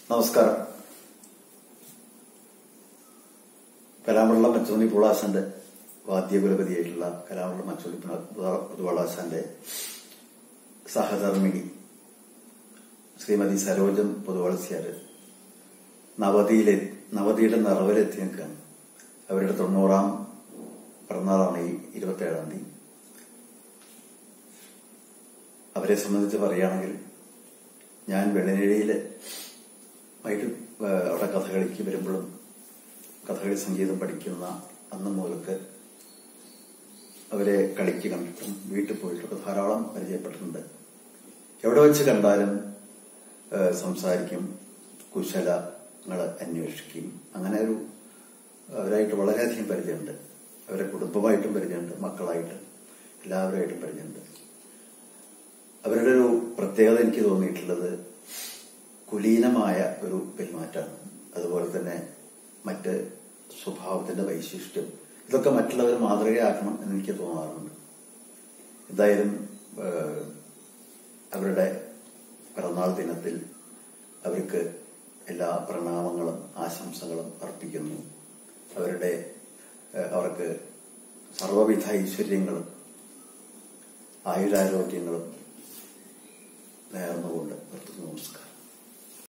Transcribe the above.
നമസ്കാരം കലാമണ്ഡലം മച്ചോണി പുളാശന്റെ വാദ്യകുലപതിയായിട്ടുള്ള കലാമണ്ഡലം മച്ചോണി പുതുവളാശന്റെ സഹധർമ്മിണി ശ്രീമതി സരോജം പുതുവളസിയാര് നവതിയിലെ നവതിയുടെ നിറവിലെത്തി നിൽക്കുകയാണ് അവരുടെ തൊണ്ണൂറാം പിറന്നാളാണ് ഈ ഇരുപത്തേഴാം തീയതി അവരെ സംബന്ധിച്ച് പറയുകയാണെങ്കിൽ ഞാൻ വെള്ളനേഴിയില് വൈകിട്ട് അവിടെ കഥകളിക്ക് വരുമ്പോഴും കഥകളി സംഗീതം പഠിക്കുന്ന അന്ന് മുതൽക്ക് അവരെ കളിക്ക് കണ്ടിട്ടും വീട്ടിൽ പോയിട്ടൊക്കെ ധാരാളം പരിചയപ്പെട്ടിട്ടുണ്ട് എവിടെ വെച്ച് കണ്ടാലും ഏഹ്, സംസാരിക്കും കുശലങ്ങൾ അന്വേഷിക്കും അങ്ങനെ ഒരു അവരായിട്ട് വളരെയധികം പരിചയമുണ്ട് അവരെ കുടുംബമായിട്ടും പരിചയമുണ്ട് മക്കളായിട്ടും എല്ലാവരുമായിട്ടും പരിചയമുണ്ട് അവരുടെ ഒരു പ്രത്യേകത എനിക്ക് തോന്നിയിട്ടുള്ളത് കുലീനമായ ഒരു പെരുമാറ്റമാണ് അതുപോലെ തന്നെ മറ്റ് സ്വഭാവത്തിന്റെ വൈശിഷ്ട്യം ഇതൊക്കെ മറ്റുള്ളവർ മാതൃകയാക്കണം എന്ന് എനിക്ക് തോന്നാറുണ്ട് എന്തായാലും ഏഹ്, അവരുടെ പിറന്നാൾ ദിനത്തിൽ അവർക്ക് എല്ലാ പ്രണാമങ്ങളും ആശംസകളും അർപ്പിക്കുന്നു അവരുടെ ഏഹ്, അവർക്ക് സർവവിധ ഐശ്വര്യങ്ങളും ആയുരാരോഗ്യങ്ങളും നേർന്നുകൊണ്ട് നിർത്തുന്നു നമസ്കാരം